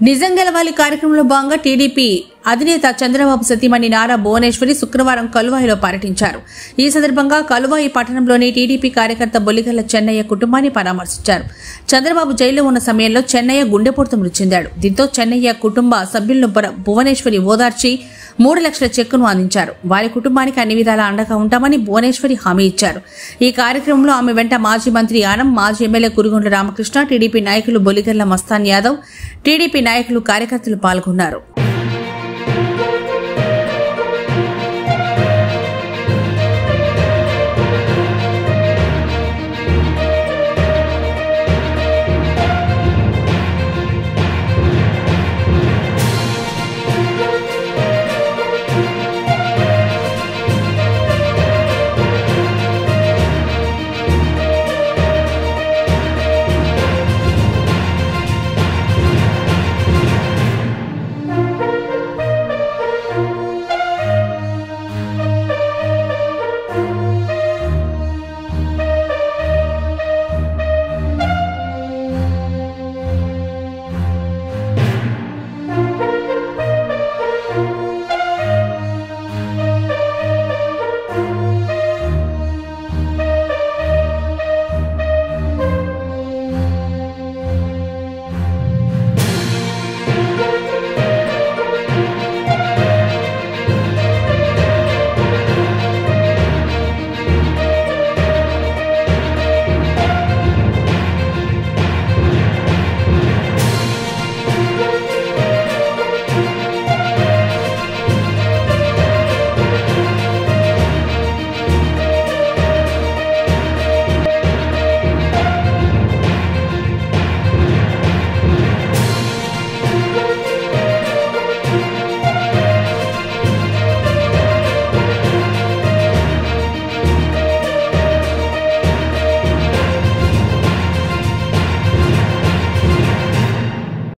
నిజం గెలవాలి కార్యక్రమంలో భాగంగా టీడీపీ అధినేత చంద్రబాబు సతీమణి నారా భువనేశ్వరి శుక్రవారం కలువాయిలో పర్యటించారు ఈ సందర్భంగా కలువాయి పట్టణంలోని టీడీపీ కార్యకర్త బొల్లిగల్ల చెన్నయ్య కుటుంబాన్ని పరామర్శించారు చంద్రబాబు జైల్లో ఉన్న సమయంలో చెన్నయ్య గుండెపోటుతో మృతి చెందాడు దీంతో చెన్నయ్య కుటుంబ సభ్యులను భుర- భువనేశ్వరి ఓదార్చి మూడు లక్షల చెక్కును అందించారు వారి కుటుంబానికి అన్ని విధాలా అండగా ఉంటామని భువనేశ్వరి హామీ ఇచ్చారు ఈ కార్యక్రమంలో ఆమె వెంట మాజీ మంత్రి ఆనం మాజీ ఎమ్మెల్యే కురుగొండ్ల రామకృష్ణ టీడీపీ నాయకులు బొలిగల్ల మస్తాన్ యాదవ్ టీడీపీ నాయకులు కార్యకర్తలు పాల్గొన్నారు